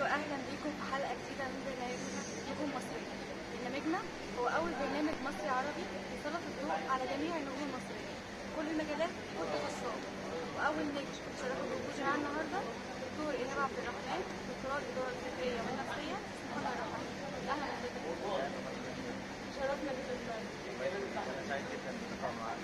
واهلا بيكم في حلقه جديده من برنامجنا نجوم مصريه. برنامجنا هو اول برنامج مصري عربي يسلط الضوء على جميع النجوم المصريه كل المجالات والتخصصات. واول نجم شرفه بوجودي معانا النهارده دكتور ايهاب عبد الرحمن دكتوراه الاداره الفكريه والنفسيه بسم الله الرحمن الرحيم. اهلا بك شرفنا بك أنا سعيد جدا باللقاء معك.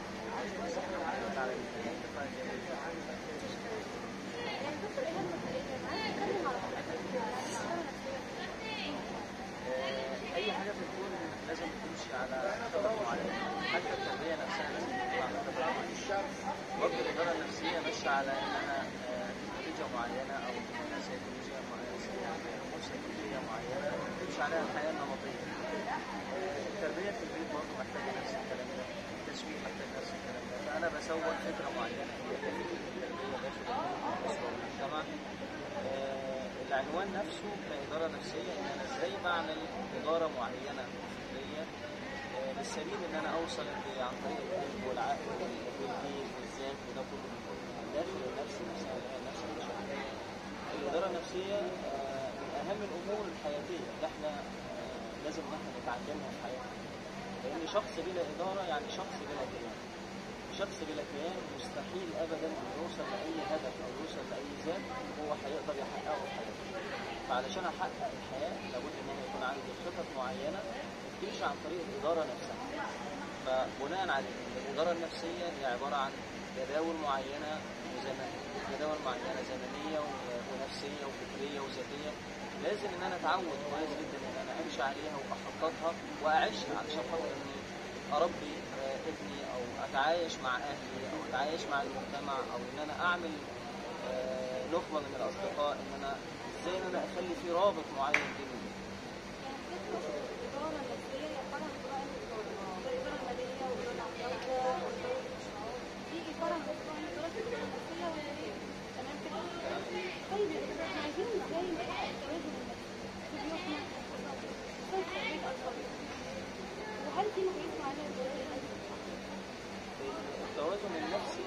يعني دكتور ايهاب مبدئيا عايز اتكلم على حضرتك يعني الاداره النفسيه آه، أي حاجة في الكون لازم تمشي على خطط معينة، حتى التربية نفسها لازم تكون على خطط معينة. برضه الإدارة النفسية ماشية على إن أنا آه، نتيجة معينة أو سيكولوجية معينة يعني أمور سيكولوجية معينة تمشي عليها الحياة النمطية. آه، التربية في البيت برضه محتاجة نفس الكلام ده، التسويق محتاج نفس الكلام ده، فأنا بسوق فكرة معينة هي فكرة التربية داخل الأسرة والمجتمع. آه، العنوان نفسه كإدارة نفسية إن أنا إزاي بعمل إدارة معينة فكرية آه، بالسبيل إن أنا أوصل ل- عن طريق القلب والعقل والدين والذات وده كله بيكون من داخل النفس نفسها اللي هي النفس البشرية. الإدارة النفسية آه، من أهم الأمور الحياتية اللي إحنا آه، لازم إن إحنا نتعلمها في حياتنا. لأن شخص بلا إدارة يعني شخص بلا كيان. شخص بلا كيان مستحيل ابدا انه يوصل لاي هدف او يوصل لاي ذات هو هيقدر يحققه في حياته. فعلشان احقق الحياه لابد ان انا يكون عندي خطط معينه بتمشي عن طريق الاداره نفسها. فبناء عليه الاداره النفسيه هي عباره عن جداول معينه وزمن جداول معينه زمنيه و- ونفسيه وفكريه وذاتيه لازم ان انا اتعود كويس جدا ان انا امشي عليها واخططها واعيشها علشان خاطر اني اربي آه، ابني او اتعايش مع اهلي او اتعايش مع المجتمع او ان انا اعمل آه، نخبه من الاصدقاء ان انا ازاي ان انا اخلي في رابط معين بيني وبين الإدارة النفسية هي فرع من فروع الإدارة، الإدارة المالية والإدارة العقلية والإدارة المشروعات، دي فرع من فروع الإدارة الإدارة النفسية والمالية، تمام كده؟ طيب يا دكتور احنا عايزين ازاي نحقق التوازن النفسي في بيوتنا ازاي تربية أطفالنا؟ وهل في مقاييس معينة للتوازن النفسي؟ التوازن النفسي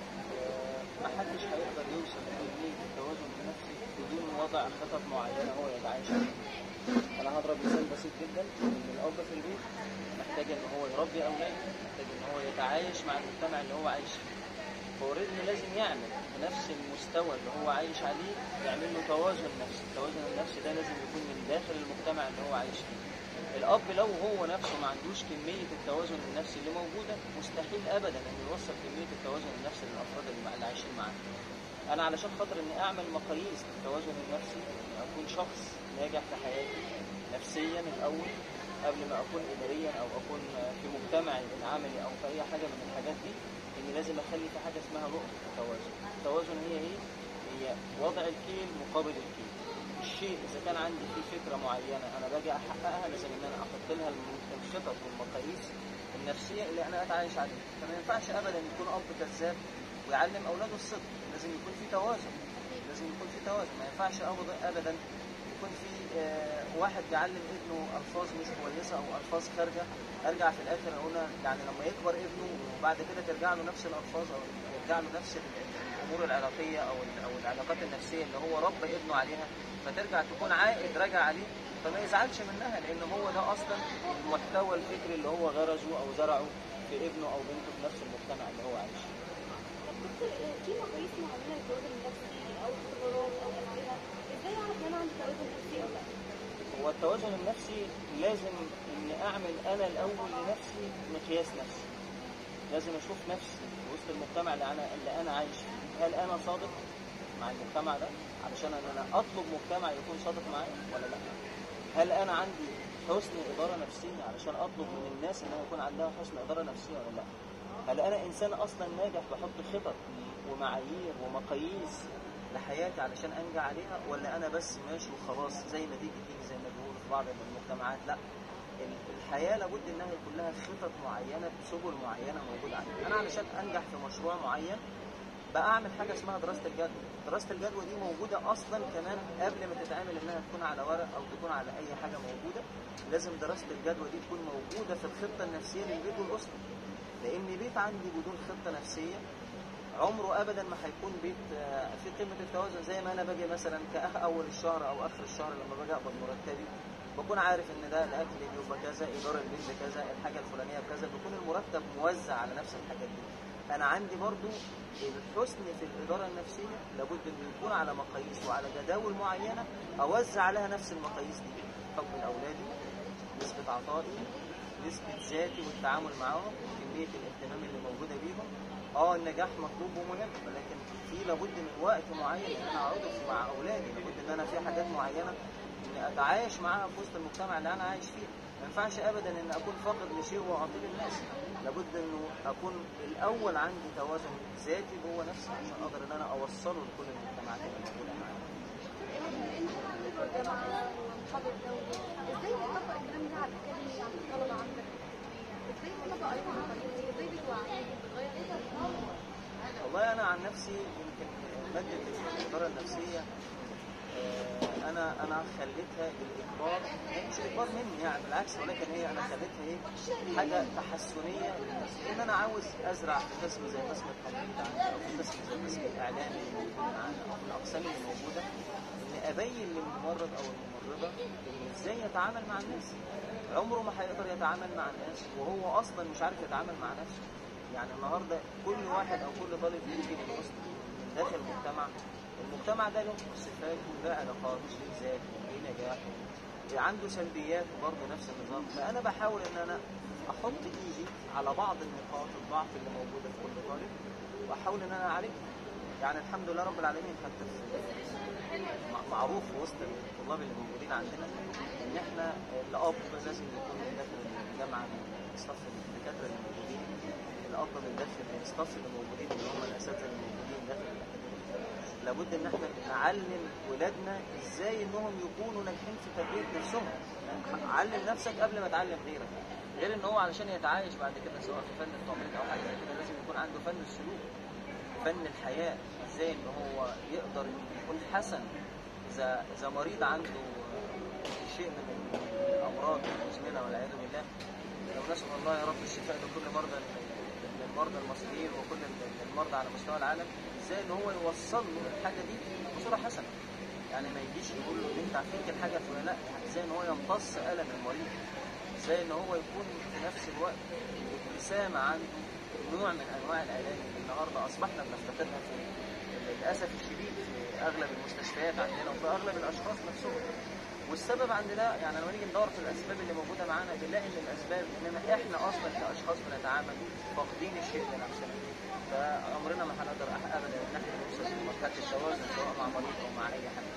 آه، محدش هيقدر يوصل لكمية التوازن النفسي بدون وضع خطط معينة هو يتعايش عليها. أنا هضرب مثال بسيط جدا إن الأب في البيت محتاج إن هو يربي أولاده، محتاج إن هو يتعايش مع المجتمع اللي هو عايش فيه. فأوريدي لازم يعمل بنفس المستوى اللي هو عايش عليه يعمل له توازن نفسي، التوازن النفسي ده لازم يكون من داخل المجتمع اللي هو عايش فيه. الاب لو هو نفسه ما عندوش كميه التوازن النفسي اللي موجوده مستحيل ابدا انه يوصل كميه التوازن النفسي للافراد اللي مع- اللي عايشين معاه. انا علشان خاطر اني اعمل مقاييس للتوازن النفسي اني اكون شخص ناجح في حياتي نفسيا الاول قبل ما اكون اداريا او اكون في مجتمعي العملي او في اي حاجه من الحاجات دي اني لازم اخلي في حاجه اسمها نقطه التوازن. التوازن هي ايه؟ هي وضع الكيل مقابل الكيل. الشيء اذا كان عندي فيه فكره معينه انا باجي احققها لازم ان انا احط لها الم- الخطط والمقاييس النفسيه اللي انا اتعايش عليها فما ينفعش ابدا يكون اب كذاب ويعلم اولاده الصدق لازم يكون في توازن لازم يكون في توازن ما ينفعش أبدا- ابدا يكون في آه، واحد بيعلم ابنه الفاظ مش كويسه او الفاظ خارجه ارجع في الاخر اقول له يعني لما يكبر ابنه وبعد كده ترجع له نفس الالفاظ او يرجع له نفس ال- الامور العلاقيه او ال- او العلاقات النفسيه اللي هو ربى ابنه عليها فترجع تكون عائد راجع عليه فما يزعلش منها لان هو ده اصلا المحتوى الفكري اللي هو غرزه او زرعه في ابنه او بنته في نفس المجتمع اللي هو عايش فيه. طب دكتور آه، في مقاييس معينة للتوازن النفسي أو اختبارات أو أمثلة، ازاي أعرف إن أنا عندي توازن نفسي ولا لأ؟ هو التوازن النفسي لازم اني اعمل انا الاول لنفسي مقياس نفسي لازم اشوف نفسي في وسط المجتمع اللي انا اللي انا عايش فيه هل انا صادق مع المجتمع ده علشان ان انا اطلب مجتمع يكون صادق معايا ولا لا هل انا عندي حسن اداره نفسيه علشان اطلب من الناس انها يكون عندها حسن اداره نفسيه ولا لا هل انا انسان اصلا ناجح بحط خطط ومعايير ومقاييس لحياتي علشان انجح عليها ولا انا بس ماشي وخلاص زي ما تيجي تيجي زي ما بيقولوا في بعض المجتمعات لا ال- الحياه لابد انها يكون لها خطط معينه بسبل معينه موجوده عليها انا علشان انجح في مشروع معين بعمل حاجه اسمها دراسه الجدوى دراسه الجدوى دي موجوده اصلا كمان قبل ما تتعمل انها تكون على ورق او تكون على اي حاجه موجوده لازم دراسه الجدوى دي تكون موجوده في الخطه النفسيه للبيت والاسره لان بيت عندي بدون خطه نفسيه عمره ابدا ما هيكون بيت آه، في قمه التوازن زي ما انا باجي مثلا كأخ اول الشهر او اخر الشهر لما باجي اقبض مرتبي بكون عارف ان ده الاكل يبقى كذا ايجار البيت بكذا الحاجه الفلانيه بكذا بيكون المرتب موزع على نفس الحاجات دي انا عندي برضو الحسن في الاداره النفسيه لابد انه يكون على مقاييس وعلى جداول معينه اوزع عليها نفس المقاييس دي حب لاولادي نسبه عطائي نسبه ذاتي والتعامل معاهم كميه الاهتمام اللي موجوده بيهم اه النجاح مطلوب ومهم ولكن في لابد من وقت معين ان انا اقعد مع اولادي لابد ان انا في حاجات معينه اني اتعايش معاها في وسط المجتمع اللي انا عايش فيه ما ينفعش ابدا ان اكون فاقد لشيء واعطيه للناس لابد انه اكون الاول عندي توازن ذاتي جوه نفسي عشان اقدر ان انا اوصله لكل المجتمعات اللي موجوده معايا انت عندك الجامعه ومحاضر دولي ازاي بتطبق الكلام ده على الاكاديمي على الطلبه عندك ازاي بتطبق ايضا على ازاي بتوعيهم بتغير والله انا عن نفسي يمكن ماده الاداره النفسيه آه، انا انا خليتها الاجبار هي مش اجبار مني يعني بالعكس ولكن هي انا خليتها ايه حاجه تحسنيه للناس ان انا عاوز ازرع في قسم زي قسم التمريض عندي او في قسم زي قسم الاعلام اللي موجود معانا او في الاقسام اللي موجوده ان ابين للممرض او الممرضه ان ازاي يتعامل مع الناس عمره ما هيقدر يتعامل مع الناس وهو اصلا مش عارف يتعامل مع نفسه يعني النهارده كل واحد او كل طالب يجي من وسط من داخل المجتمع المجتمع ده له صفات وله علاقات له ذات له نجاح عنده سلبيات وبرضه نفس النظام فانا بحاول ان انا احط ايدي على بعض النقاط الضعف اللي موجوده في كل طالب واحاول ان انا اعالجها يعني الحمد لله رب العالمين حتى في مع- معروف في وسط الطلاب اللي موجودين عندنا ان احنا الاب لازم يكون من داخل الجامعه من صف الدكاتره اللي موجودين الاب من داخل الصف اللي موجودين اللي هم الاساتذه اللي موجودين داخل الاكاديميه لابد ان احنا نعلم ولادنا ازاي انهم يكونوا ناجحين في تربيه نفسهم يعني علم نفسك قبل ما تعلم غيرك غير ان هو علشان يتعايش بعد كده سواء في فن التمريض او حاجه زي كده لازم يكون عنده فن السلوك فن الحياه ازاي ان هو يقدر يكون حسن اذا اذا مريض عنده شيء من الامراض المزمنه والعياذ بالله لو نسال الله يا رب الشفاء لكل مرضى المرضى المصريين وكل المرضى على مستوى العالم ازاي ان هو يوصل له الحاجه دي بصوره حسنه يعني ما يجيش يقول له انت فيك الحاجه الفلانيه لا يعني ازاي ان هو يمتص الم المريض ازاي ان هو يكون في نفس الوقت ابتسامه عنده نوع من انواع العلاج اللي النهارده اصبحنا بنفتقدها في للاسف الشديد في اغلب المستشفيات عندنا وفي اغلب الاشخاص نفسهم والسبب عند ده يعني لما نيجي ندور في الاسباب اللي موجوده معانا بنلاقي ان الاسباب اننا احنا اصلا كاشخاص بنتعامل فاقدين الشيء لنفسنا فعمرنا ما هنقدر أح- ابدا ان احنا نوصل لمرحله التوازن سواء مع مريض او مع اي حد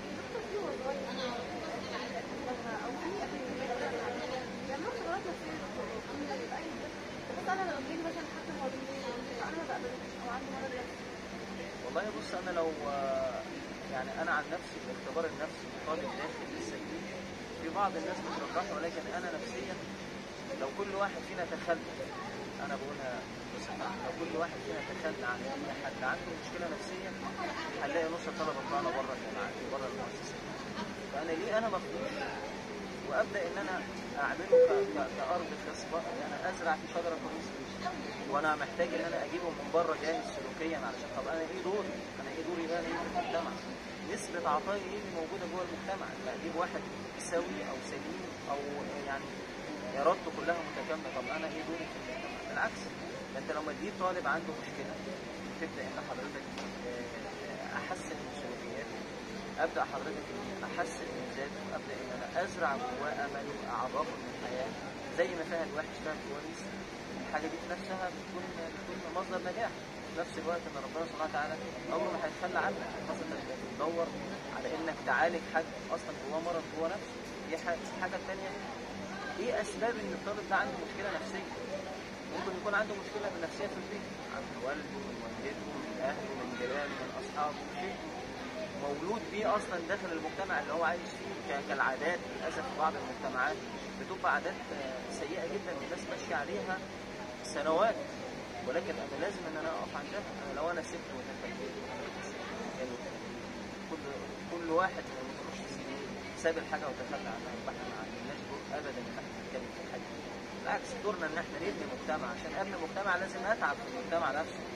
والله بص انا لو يعني انا عن نفسي الاختبار النفسي طالب داخل لسه جديد في بعض الناس بترجحه ولكن انا نفسيا لو كل واحد فينا تخلى انا بقولها بصراحه لو كل واحد فينا تخلى عن اي حد عنده مشكله نفسيه هنلاقي نص الطلبه بتاعنا بره الجامعات وبره المؤسسات فانا ليه انا مخدوش وابدا ان انا اعمله ك- ك- كارض خصبه ان انا ازرع في شجره كويسه وانا محتاج ان انا اجيبه من بره جاهز سلوكيا علشان طب انا ايه دوري؟ انا ايه دوري بقى ايه في المجتمع؟ نسبة عطائي ايه اللي موجودة جوه المجتمع؟ لا اجيب واحد سوي او سليم او يعني ارادته كلها متكاملة طب انا ايه دوري في المجتمع؟ بالعكس ده انت لما تجيب طالب عنده مشكلة تبدا ان حضرتك آه، احسن من سلوكياته ابدا حضرتك إني احسن من ذاته ابدا ان انا ازرع جواه امل واعرفه من الحياه زي ما فيها الوحش فيها الكويس الحاجه دي في نفسها بتكون بتكون مصدر نجاح في نفس الوقت ان ربنا سبحانه وتعالى عمره ما هيتخلى عنك خاصه انك بتدور على انك تعالج حد اصلا جواه مرض جوه نفسه دي حاجه الحاجه الثانيه ايه اسباب ان الطالب ده عنده مشكله نفسيه ممكن يكون عنده مشكله نفسيه في البيت عند والده من والدته من اهله من جيرانه من اصحابه شيء مولود بيه اصلا داخل المجتمع اللي هو عايش فيه ك- كالعادات للاسف في بعض المجتمعات بتبقى عادات آه، سيئه جدا والناس ماشيه عليها سنوات ولكن انا لازم ان انا اقف عندها أنا لو انا سبت وتخليت يعني كل كل واحد لما يخش سنين ساب الحاجه وتخلى عنها يبقى احنا ما عندناش دور ابدا ان احنا نتكلم في الحاجه دي. بالعكس دورنا ان احنا نبني مجتمع عشان ابني مجتمع لازم اتعب في المجتمع نفسه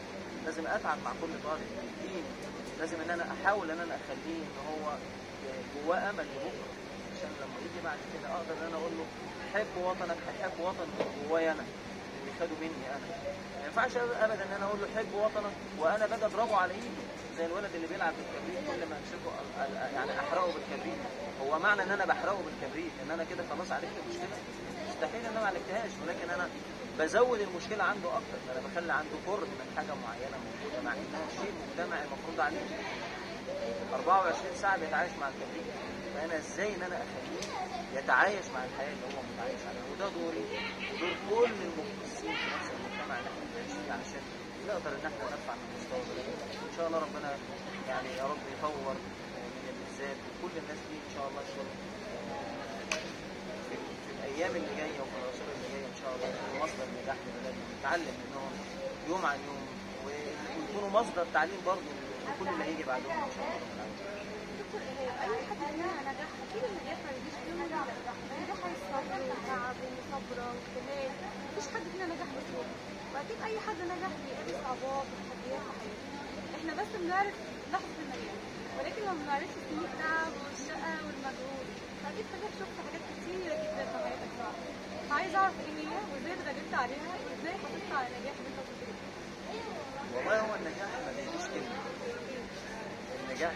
لازم اتعب مع كل طالب يديني لازم ان انا احاول ان انا اخليه ان هو جواه امل لبكره عشان لما يجي بعد كده اقدر ان انا اقول له حب وطنك هتحب وطنك جوايا انا اللي خدوا مني انا ما ينفعش ابدا ان انا اقول له حب وطنك وانا باجي اضربه على ايده زي الولد اللي بيلعب بالكبريت كل ما امسكه أ- أ- يعني احرقه بالكبريت هو معنى ان انا بحرقه بالكبريت ان انا كده خلاص عالجت المشكله مستحيل ان انا ما عالجتهاش ولكن انا بزود المشكله عنده اكتر انا بخلي عنده كره من حاجه معينه موجوده مع انها شيء مجتمعي المفروض عليه 24 ساعه بيتعايش مع الكبريت فانا ازاي ان انا اخليه يتعايش مع الحياه اللي هو متعايش عليها وده دوري ودور كل المختصين في نفس المجتمع اللي احنا بنعيش فيه عشان نقدر ان احنا نرفع من مستوى بلدنا ان شاء الله ربنا يعني يا رب يطور من البلاد وكل الناس دي ان شاء الله تكون في, في الايام اللي جايه وفي العصور اللي جايه ان شاء الله يكونوا مصدر نجاح لبلدنا نتعلم منهم يوم عن يوم ويكونوا مصدر تعليم برضه لكل اللي هيجي بعدهم ان شاء الله رب العالمين. دكتور اي حد فينا نجاح اكيد النجاح ما يجيش في يوم وليله النجاح عايز صبر وتعب ومثابره واجتهاد مفيش حد فينا نجح بسهوله واكيد اي حد نجح بيقابل صعوبات وتحديات في حياته احنا بس بنعرف لحظه النجاح ولكن ما بنعرفش سنين التعب والشقه والمجهود فاكيد حضرتك شفت حاجات كتيره جدا في حياتك صعبه فعايز اعرف ايه هي وازاي اتغلبت عليها وازاي حافظت على النجاح اللي انت وصلت له والله هو النجاح ما بيجيش كلمه النجاح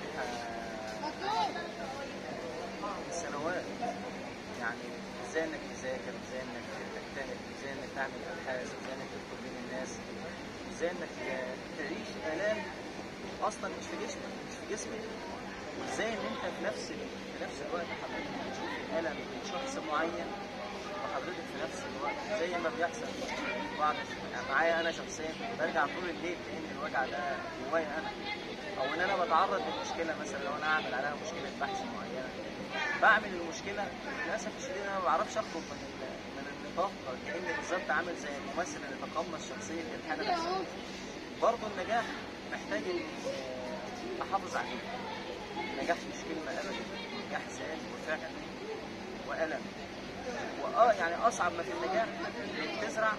آه، سنوات يعني ازاي انك تذاكر ازاي انك تجتهد ازاي انك تعمل ابحاث ازاي انك تدخل بين الناس ازاي انك تعيش الام اصلا مش في جسمك مش في جسمك وازاي ان انت في نفس في نفس الوقت حضرتك بتشوف الالم من شخص معين وحضرتك في نفس الوقت زي ما بيحصل في بعض يعني معايا انا شخصيا برجع طول الليل كان الوجع ده جوايا انا او ان انا بتعرض لمشكله مثلا لو انا اعمل عليها مشكله بحث معينه بعمل المشكله للاسف الشديد انا ما بعرفش اخرج من ال- من النطاق كاني بالظبط عامل زي الممثل اللي تقمص شخصيه الحاله نفسها برضه النجاح محتاج إن، آه، احافظ عليه النجاح مش كلمه ابدا النجاح ذات وفعل والم واه يعني اصعب ما في النجاح انك تزرع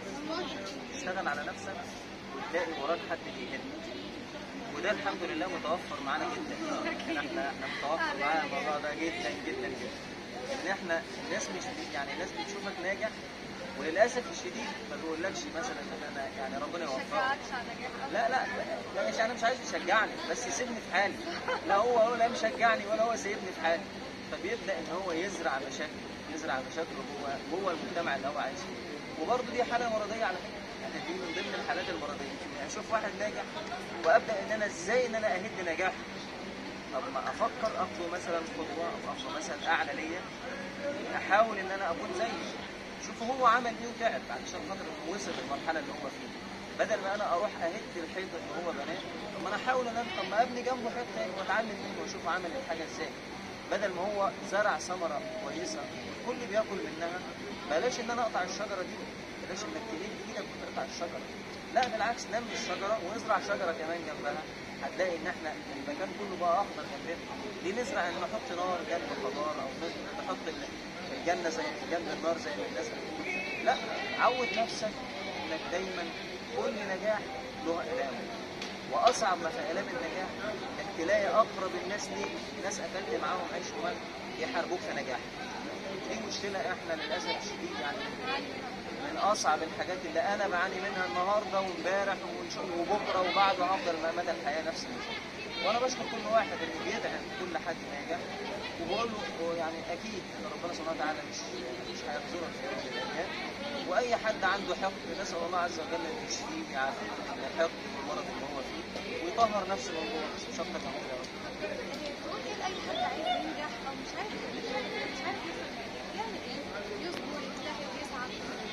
تشتغل على نفسك وتلاقي وراك حد بيهدك وده الحمد لله متوفر معانا جدا احنا احنا احنا متوفر معانا الموضوع ده جدا جدا جدا ان احنا الناس مش يعني الناس بتشوفك ناجح وللاسف الشديد ما بيقولكش مثلا ان انا يعني ربنا يوفقك شجعكش على النجاح لا لا لا مش انا مش عايز يشجعني بس يسيبني في حالي لا هو هو لا مشجعني ولا هو سايبني في حالي فبيبدا ان هو يزرع مشاكل يزرع مشاكله جوه جوه المجتمع اللي هو عايش فيه وبرضه دي حاله مرضيه على فكره يعني دي من ضمن الحالات المرضيه اني اشوف واحد ناجح وابدا ان انا ازاي ان انا اهد نجاحه طب ما افكر اخده مثلا قدوه او اخده مثلا اعلى ليا احاول ان انا اكون زيه شوف هو عمل ايه وتعب علشان خاطر إنه وصل للمرحله اللي هو فيها بدل ما انا اروح اهد الحيط اللي هو بناه طب ما انا احاول ان انا طب ما ابني جنبه حيط تاني واتعلم منه واشوف عمل الحاجه ازاي بدل ما هو زرع ثمره كويسه والكل بياكل منها بلاش ان انا اقطع الشجره دي بلاش انك تمد ايدك وتقطع الشجره لا بالعكس نمي الشجره وازرع شجره كمان جنبها هتلاقي ان احنا المكان كله بقى اخضر جنبنا ليه نزرع ان نحط نار جنب الخضار او نز- نحط ال- الجنه زي جنب النار زي ما الناس بتقول لا عود نفسك انك دايما كل نجاح له الامه واصعب ما في الام النجاح انك تلاقي اقرب الناس ليك ناس اكلت معاهم عيش وملح يحاربوك في نجاحك دي مشكله احنا للاسف الشديد يعني من اصعب الحاجات اللي انا بعاني منها النهارده وامبارح وإن- وبكره وبعده هفضل ما مدى الحياه نفس المشكله وانا بشكر كل واحد اللي بيدعم كل حد ناجح وبقول له هو يعني اكيد ان ربنا سبحانه وتعالى مش مش هيخذلك في يوم من الايام واي حد عنده حقد نسال الله عز وجل ان يشفيه ويعافيه من الحقد والمرض اللي هو فيه ويطهر نفسه من جوه بس مش اكتر من كده يا رب. تقول ايه لاي حد عايز ينجح او مش عارف مش عارف يوصل لحاجه يعمل ايه؟ يصبر يجتهد يسعى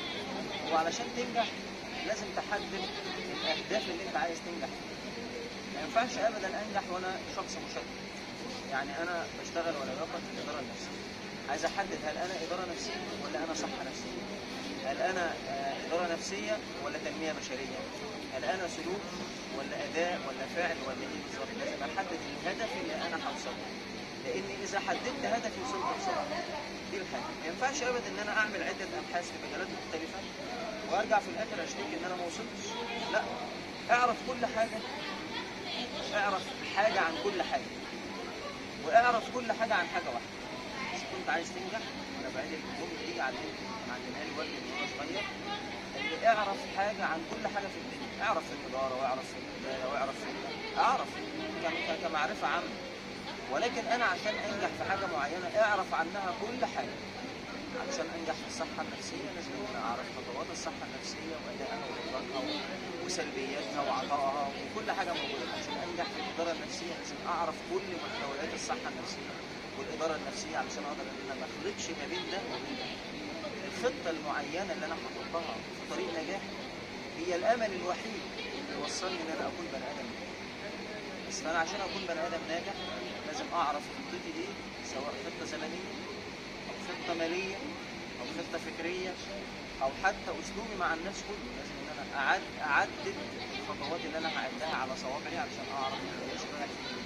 وعلشان تنجح لازم تحدد الاهداف اللي انت عايز تنجح فيها ما ينفعش ابدا انجح وانا شخص مشتت يعني انا بشتغل ولا باخد في الاداره النفسيه عايز احدد هل انا اداره نفسيه ولا انا صحه نفسيه هل انا آه، اداره نفسيه ولا تنميه بشريه هل انا سلوك ولا اداء ولا فعل ولا ايه بالظبط لازم احدد الهدف اللي انا هوصل له لاني اذا حددت هدفي وصلت بسرعه دي الحاجه ما ينفعش ابدا ان انا اعمل عده ابحاث في مجالات مختلفه وارجع في الاخر اشتكي ان انا ما وصلتش لا اعرف كل حاجه اعرف حاجه عن كل حاجه واعرف كل حاجه عن حاجه واحده اذا كنت عايز تنجح انا بعيد الجمله دي علمت علمها لي والدي من وانا صغير اللي اعرف حاجه عن كل حاجه في الدنيا اعرف في الاداره واعرف في القياده واعرف في ال- اعرف كم- ك- كمعرفه عامه ولكن انا عشان انجح في حاجه معينه اعرف عنها كل حاجه علشان انجح في الصحه النفسيه لازم ان انا اعرف خطوات الصحه النفسيه وادائها واخطارها و- وسلبياتها وعطائها وكل حاجه موجوده عشان انجح في الاداره النفسيه لازم اعرف كل محتويات الصحه النفسيه والاداره النفسيه علشان اقدر ان انا ما اخلطش ما بين ده وبين ده الخطه المعينه اللي انا هحطها في طريق نجاحي هي الامل الوحيد اللي يوصلني ان انا اكون بني ادم ناجح بس انا عشان اكون بني ادم ناجح لازم اعرف خطتي ايه سواء خطه زمنيه او خطه ماليه او خطه فكريه او حتى اسلوبي مع الناس كله لازم ان انا أعد اعدد الخطوات اللي انا هعدها على صوابعي علشان اعرف ان أنا ماشي رايح فين